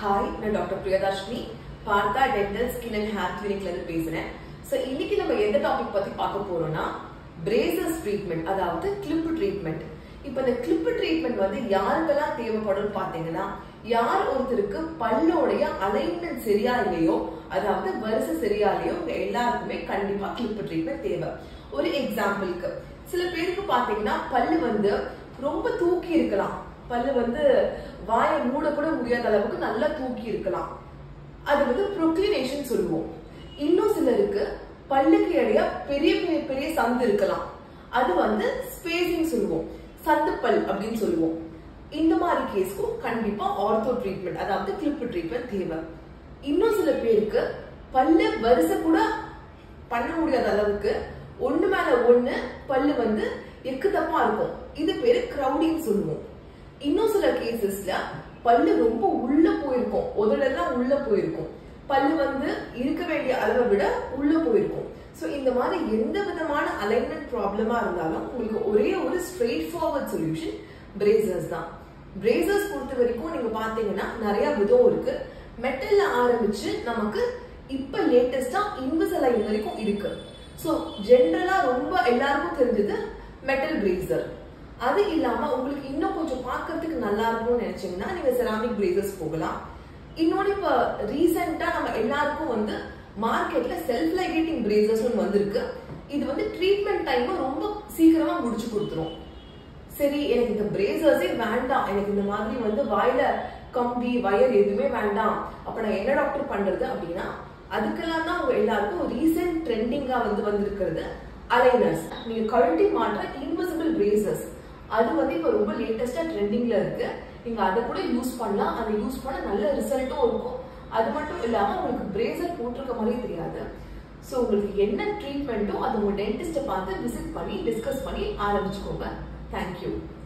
hi நான் doctor Priyadharshini Partha dental skin and hair கிளினிக்ல இருந்து பேசுறேன் ஸோ இன்னைக்கு நம்ம எந்த டாபிக் பத்தி பார்க்க போறோம்னா பிரேசஸ் ட்ரீட்மெண்ட் அதாவது கிளிப் ட்ரீட்மெண்ட் இப்போ இந்த கிளிப் ட்ரீட்மெண்ட் வந்து யாருக்கெல்லாம் தேவைப்படும் பாத்தீங்கன்னா யார் ஒருத்தருக்கு பல்லோடைய அலைன்மெண்ட் சரியா இல்லையோ அதாவது வரிசை சரியா இல்லையோ உங்க எல்லாருக்குமே கண்டிப்பா கிளிப் ட்ரீட்மெண்ட் தேவை ஒரு எக்ஸாம்பிளுக்கு சில பேருக்கு பாத்தீங்கன்னா பல்லு வந்து ரொம்ப தூக்கி இருக்கலாம் பல்லு வந்து வாயை மூட கூட முடியாத அளவுக்கு நல்லா தூக்கி இருக்கலாம் அது வந்து ப்ரொக்ளினேஷன் சொல்லுவோம் இன்னும் சிலருக்கு பல்லுக்கு இடையே பெரிய பெரிய பெரிய சந்து இருக்கலாம் அது வந்து ஸ்பேசிங் சொல்லுவோம் சந்து பல் அப்படின்னு சொல்லுவோம் இந்த மாதிரி கேஸ்க்கும் கண்டிப்பா ஆர்த்தோ ட்ரீட்மெண்ட் அதாவது கிளிப் ட்ரீட்மெண்ட் தேவை இன்னும் சில பேருக்கு பல்லு வரிசை கூட பண்ண முடியாத அளவுக்கு ஒண்ணு மேல ஒண்ணு பல்லு வந்து எக்கு தப்பா இருக்கும் இது பேரு கிரௌடிங் சொல்லுவோம் இன்னும் சில கேசஸ்ல பல்லு ரொம்ப உள்ள போயிருக்கும் உதடெல்லாம் உள்ள போயிருக்கும் பல்லு வந்து இருக்க வேண்டிய அளவை விட உள்ள போயிருக்கும் ஸோ இந்த மாதிரி எந்த விதமான அலைன்மெண்ட் ப்ராப்ளமா இருந்தாலும் உங்களுக்கு ஒரே ஒரு ஸ்ட்ரெயிட் ஃபார்வர்ட் சொல்யூஷன் பிரேசர்ஸ் தான் பிரேசர்ஸ் பொறுத்த வரைக்கும் நீங்க பாத்தீங்கன்னா நிறைய விதம் இருக்கு மெட்டல்ல ஆரம்பிச்சு நமக்கு இப்ப லேட்டஸ்டா இன்விசலைன் வரைக்கும் இருக்கு ஸோ ஜென்ரலா ரொம்ப எல்லாருக்கும் தெரிஞ்சது மெட்டல் பிரேசர் அது இல்லாம உங்களுக்கு இன்னும் கொஞ்சம் பார்க்கறதுக்கு நல்லா இருக்கும்னு நினைச்சீங்கன்னா நீங்க செராமிக் பிரேசர்ஸ் போகலாம் இன்னொன்னு இப்ப ரீசெண்டா நம்ம எல்லாருக்கும் வந்து மார்க்கெட்ல செல்ஃப் லைகேட்டிங் பிரேசர்ஸ் வந்திருக்கு இது வந்து ட்ரீட்மெண்ட் டைம் ரொம்ப சீக்கிரமா முடிச்சு கொடுத்துரும் சரி எனக்கு இந்த பிரேசர்ஸே வேண்டாம் எனக்கு இந்த மாதிரி வந்து வாயில கம்பி வயர் எதுவுமே வேண்டாம் அப்ப நான் என்ன டாக்டர் பண்றது அப்படின்னா அதுக்கெல்லாம் தான் உங்க எல்லாருக்கும் ரீசெண்ட் ட்ரெண்டிங்கா வந்து வந்திருக்கிறது அலைனர்ஸ் நீங்க கழட்டி மாற்ற இன்விசிபிள் பிரேசர்ஸ் அது வந்து இப்போ ரொம்ப லேட்டஸ்டா ட்ரெண்டிங்ல இருக்கு நீங்க அதை கூட யூஸ் பண்ணலாம் அதை யூஸ் பண்ண நல்ல ரிசல்ட்டும் இருக்கும் அது மட்டும் இல்லாம உங்களுக்கு பிரேசர் போட்டிருக்க மாதிரியே தெரியாது ஸோ உங்களுக்கு என்ன ட்ரீட்மெண்ட்டோ அது உங்க டென்டிஸ்ட்டை பார்த்து விசிட் பண்ணி டிஸ்கஸ் பண்ணி ஆரம்பிச்சுக்கோங்க தேங்க்யூ